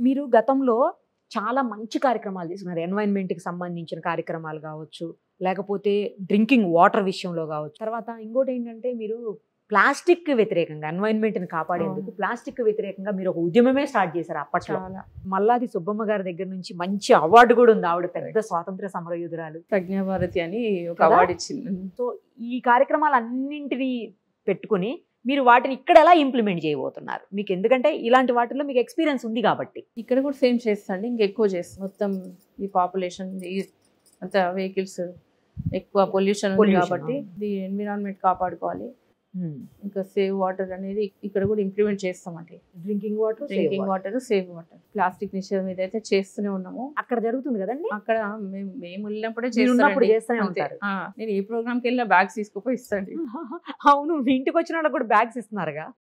మీరు గతంలో చాలా మంచి కార్యక్రమాలు తీసుకున్నారు ఎన్వైరన్మెంట్కి సంబంధించిన కార్యక్రమాలు కావచ్చు లేకపోతే డ్రింకింగ్ వాటర్ విషయంలో కావచ్చు తర్వాత ఇంకోటి ఏంటంటే మీరు ప్లాస్టిక్ వ్యతిరేకంగా ఎన్వైరన్మెంట్ని కాపాడేందుకు అవును. ప్లాస్టిక్ వ్యతిరేకంగా మీరు ఒక ఉద్యమమే స్టార్ట్ చేశారు అప్పట్లో చాలా మల్లాది సుబ్బమ్మ గారి దగ్గర నుంచి మంచి అవార్డు కూడా ఉంది ఆవిడ పెద్ద స్వాతంత్ర సమరయోధురాలు ప్రజ్ఞాభారతి అని ఒక కదా? అవార్డు ఇచ్చింది సో ఈ కార్యక్రమాలన్నింటినీ పెట్టుకుని మీరు వాటిని ఇక్కడ ఎలా ఇంప్లిమెంట్ చేయబోతున్నారు మీకు ఎందుకంటే ఇలాంటి వాటిల్లో మీకు ఎక్స్పీరియన్స్ ఉంది కాబట్టి ఇక్కడ కూడా సేమ్ చేస్తాండి ఇంకా ఎక్కువ చేస్తాం మొత్తం ఈ పాపులేషన్ అంత వెహికల్స్ ఎక్కువ పొల్యూషన్ ఉంది Pollution, కాబట్టి అవును. ఇది ఎన్విరాన్మెంట్ కాపాడుకోవాలి ఇంకా సేవ్ వాటర్ అనేది ఇక్కడ కూడా ఇంప్లిమెంట్ చేస్తామండి drinking water drinking water save water plastic నిషేధం ఇదైతే చేస్తూనే ఉన్నాము అక్కడ జరుగుతుంది కదండి అక్కడ మేము మేము వెళ్ళినప్పుడే మీరు ఉన్నప్పుడు చేస్తారండి. చేస్తూనే అంతే. ఉంటారు ఆ, నేను ఏ ప్రోగ్రామ్కి వెళ్ళినా బ్యాగ్స్ తీసుకుపోయి ఇస్తాండి అవును మీ ఇంటికి వచ్చిన వాళ్ళకి కూడా బ్యాగ్స్ ఇస్తున్నారుగా